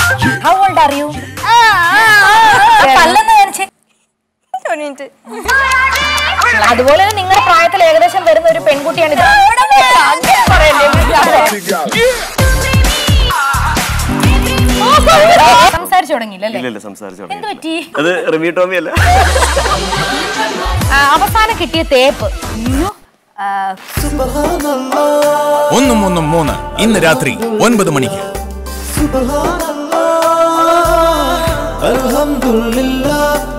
How old are you പല്ലെന്ന് കാണിച്ചേ അതുപോലെ തന്നെ നിങ്ങളുടെ പ്രായത്തിൽ ഏകദേശം വരുന്ന ഒരു പെൺകുട്ടിയാണ് ഇത് അങ്ങനെ പറയല്ലേ? സംസാരിച്ചു തുടങ്ങിയില്ലല്ലേ ഇല്ലല്ല സംസാരിച്ചു എന്ത് പറ്റി അത് റിമി ടോമി അല്ല ആ, അവസാനം കിട്ടിയ തേപ്പ് അയ്യോ ആ, ഒന്നും ഒന്നും മൂന്ന് ഇന്ന് രാത്രി ഒൻപത് മണിക്ക് അൽഹംദുലില്ലാ